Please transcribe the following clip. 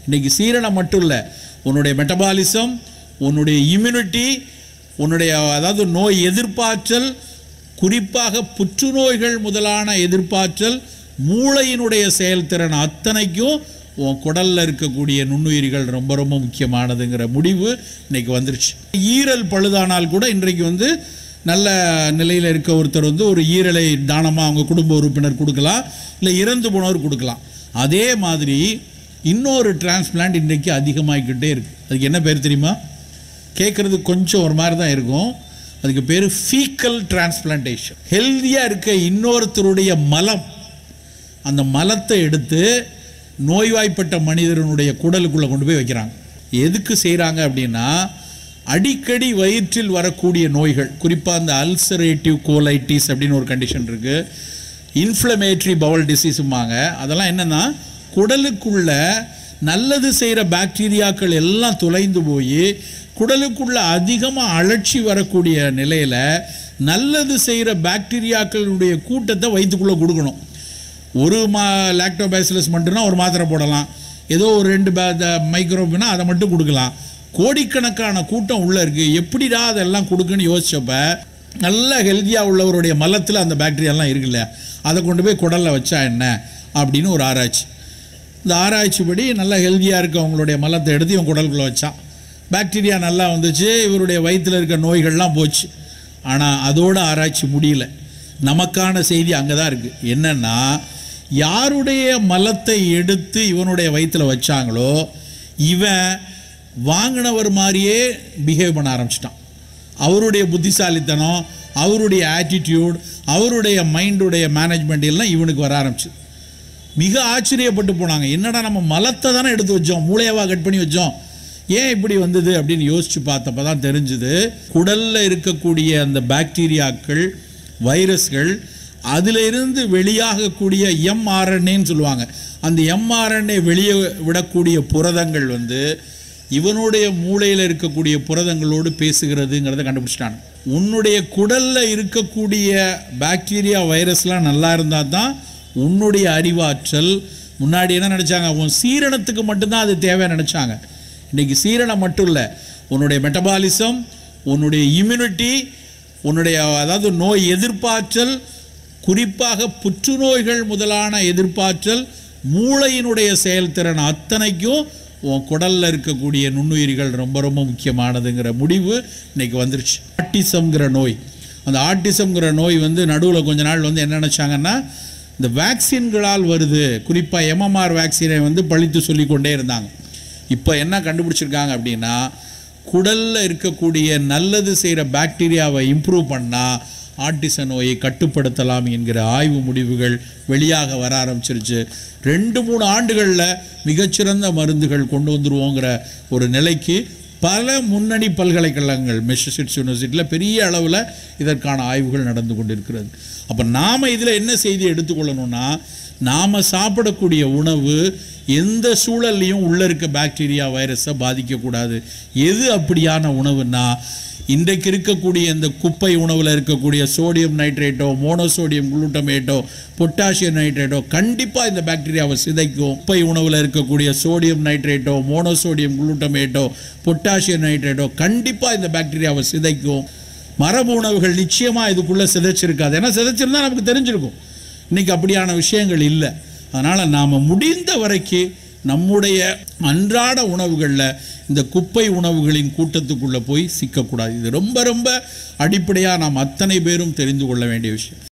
இன்னைக்கு சீரணம் மட்டும் இல்லை உன்னுடைய மெட்டபாலிசம் உன்னுடைய இம்யூனிட்டி உன்னுடைய அதாவது நோய் எதிர்ப்பாற்றல் குறிப்பாக புற்றுநோய்கள் முதலான எதிர்ப்பாற்றல் மூளையினுடைய செயல்திறன் அத்தனைக்கும் உன் குடல்ல இருக்கக்கூடிய நுண்ணுயிரிகள் ரொம்ப ரொம்ப முக்கியமானதுங்கிற முடிவு இன்னைக்கு வந்துருச்சு ஈரல் பழுதானால் கூட இன்றைக்கு வந்து நல்ல நிலையில் இருக்க ஒருத்தர் வந்து ஒரு ஈரலை தானமாக அவங்க குடும்ப உறுப்பினர் கொடுக்கலாம் இல்லை இறந்து போனவர் கொடுக்கலாம் அதே மாதிரி இன்னொரு டிரான்ஸ்பிளான்ட் இன்றைக்கு அதிகமாகிக்கிட்டே இருக்கு அதுக்கு என்ன பேர் தெரியுமா கேட்குறது கொஞ்சம் ஒரு மாதிரி தான் இருக்கும் அதுக்கு பேர் ஃபீக்கல் டிரான்ஸ்பிளான்டேஷன் ஹெல்தியாக இருக்க இன்னொருத்தருடைய மலம் அந்த மலத்தை எடுத்து நோய்வாய்ப்பட்ட மனிதனுடைய குடலுக்குள்ளே கொண்டு போய் வைக்கிறாங்க எதுக்கு செய்கிறாங்க அப்படின்னா அடிக்கடி வயிற்றில் வரக்கூடிய நோய்கள் குறிப்பாக அந்த அல்சரேட்டிவ் கோலைட்டிஸ் அப்படின்னு ஒரு கண்டிஷன் இருக்குது இன்ஃப்ளமேட்ரி பவல் டிசீஸும்பாங்க அதெல்லாம் என்னென்னா குடலுக்குள்ள நல்லது செய்கிற பாக்டீரியாக்கள் எல்லாம் தொலைந்து போய் குடலுக்குள்ள அதிகமாக அழற்சி வரக்கூடிய நிலையில் நல்லது செய்கிற பாக்டீரியாக்களுடைய கூட்டத்தை வயிற்றுக்குள்ளே கொடுக்கணும் ஒரு மா லாக்டோபேசிலஸ் மட்டும்னா ஒரு மாத்திரை போடலாம் ஏதோ ஒரு ரெண்டு மைக்ரோப்னா அதை மட்டும் கொடுக்கலாம் கோடிக்கணக்கான கூட்டம் உள்ளே இருக்குது எப்படிடா அதெல்லாம் கொடுக்குன்னு யோசிச்சப்ப நல்ல ஹெல்த்தியாக உள்ளவருடைய மலத்தில் அந்த பாக்டீரியாலாம் இருக்குல்ல அதை கொண்டு போய் குடலில் வச்சா என்ன அப்படின்னு ஒரு ஆராய்ச்சி இந்த ஆராய்ச்சிப்படி நல்லா ஹெல்த்தியாக இருக்கவங்களுடைய மலத்தை எடுத்து இவன் குடலுக்குள்ளே வச்சான் பாக்டீரியா நல்லா வந்துச்சு இவருடைய வயிற்றில் இருக்க நோய்கள்லாம் போச்சு ஆனால் அதோட ஆராய்ச்சி முடியல நமக்கான செய்தி அங்கே தான் இருக்குது என்னென்னா யாருடைய மலத்தை எடுத்து இவனுடைய வயிற்றில் வச்சாங்களோ இவன் வாங்கினவர் மாதிரியே பிஹேவ் பண்ண ஆரம்பிச்சிட்டான் அவருடைய புத்திசாலித்தனம் அவருடைய ஆட்டிடியூட் அவருடைய மைண்டுடைய மேனேஜ்மெண்ட் எல்லாம் இவனுக்கு வர ஆரம்பிச்சு மிக ஆச்சரியப்பட்டு போனாங்க என்னடா நம்ம மலத்தை தானே எடுத்து வச்சோம் மூளையவா கட் பண்ணி வச்சோம் ஏன் இப்படி வந்தது அப்படின்னு யோசிச்சு பார்த்தப்ப தான் தெரிஞ்சுது குடலில் இருக்கக்கூடிய அந்த பாக்டீரியாக்கள் வைரஸ்கள் அதிலிருந்து வெளியாகக்கூடிய எம்ஆர்என்ஏன்னு சொல்லுவாங்க அந்த எம்ஆர்என்ஏ வெளியே விடக்கூடிய புரதங்கள் வந்து இவனுடைய மூளையில் இருக்கக்கூடிய புரதங்களோடு பேசுகிறதுங்கிறத கண்டுபிடிச்சிட்டாங்க உன்னுடைய குடலில் இருக்கக்கூடிய பாக்டீரியா வைரஸ்லாம் நல்லா இருந்தால் தான் உன்னுடைய அறிவாற்றல் முன்னாடி என்ன நினச்சாங்க உன் சீரணத்துக்கு மட்டும்தான் அது தேவைன்னு நினச்சாங்க இன்னைக்கு சீரணம் மட்டும் இல்லை உன்னுடைய மெட்டபாலிசம் உன்னுடைய இம்யூனிட்டி உன்னுடைய அதாவது நோய் எதிர்ப்பாற்றல் குறிப்பாக புற்றுநோய்கள் முதலான எதிர்ப்பாற்றல் மூளையினுடைய செயல்திறன் அத்தனைக்கும் உன் குடல்ல இருக்கக்கூடிய நுண்ணுயிரிகள் ரொம்ப ரொம்ப முக்கியமானதுங்கிற முடிவு இன்னைக்கு வந்துருச்சு ஆட்டிசம்ங்கிற நோய் அந்த ஆட்டிசம்ங்கிற நோய் வந்து நடுவில் கொஞ்ச நாள் வந்து என்ன நினச்சாங்கன்னா இந்த வேக்சின்களால் வருது குறிப்பாக எம்எம்ஆர் வேக்சினை வந்து பழித்து சொல்லிக்கொண்டே இருந்தாங்க இப்போ என்ன கண்டுபிடிச்சிருக்காங்க அப்படின்னா குடலில் இருக்கக்கூடிய நல்லது செய்கிற பாக்டீரியாவை இம்ப்ரூவ் பண்ணால் ஆட்டிச நோயை கட்டுப்படுத்தலாம் என்கிற ஆய்வு முடிவுகள் வெளியாக வர ஆரம்பிச்சிருச்சு ரெண்டு மூணு ஆண்டுகளில் மிகச்சிறந்த மருந்துகள் கொண்டு வந்துருவோங்கிற ஒரு நிலைக்கு பல முன்னணி பல்கலைக்கழகங்கள் மெசசூட்ஸ் யூனிவர்சிட்டியில் பெரிய அளவில் இதற்கான ஆய்வுகள் நடந்து கொண்டிருக்கிறது அப்போ நாம் இதில் என்ன செய்தி எடுத்துக்கொள்ளணும்னா நாம் சாப்பிடக்கூடிய உணவு எந்த சூழல்லையும் உள்ளே இருக்க பாக்டீரியா வைரஸை பாதிக்கக்கூடாது எது அப்படியான உணவுன்னா இன்றைக்கு இருக்கக்கூடிய இந்த குப்பை உணவில் இருக்கக்கூடிய சோடியம் நைட்ரேட்டோ மோனோசோடியம் குளூட்டமேட்டோ பொட்டாசியம் நைட்ரேட்டோ கண்டிப்பாக இந்த பாக்டீரியாவை சிதைக்கும் குப்பை உணவில் இருக்கக்கூடிய சோடியம் நைட்ரேட்டோ மோனோசோடியம் குளூட்டமேட்டோ பொட்டாசியம் நைட்ரேட்டோ கண்டிப்பாக இந்த பாக்டீரியாவை சிதைக்கும் மரபு உணவுகள் நிச்சயமாக இதுக்குள்ளே சிதைச்சிருக்காது ஏன்னா சிதைச்சிருந்தா நமக்கு தெரிஞ்சிருக்கும் இன்னைக்கு அப்படியான விஷயங்கள் இல்லை அதனால் நாம் முடிந்த வரைக்கும் நம்முடைய அன்றாட உணவுகளில் இந்த குப்பை உணவுகளின் கூட்டத்துக்குள்ளே போய் சிக்கக்கூடாது இது ரொம்ப ரொம்ப அடிப்படையாக நாம் அத்தனை பேரும் தெரிந்து கொள்ள வேண்டிய விஷயம்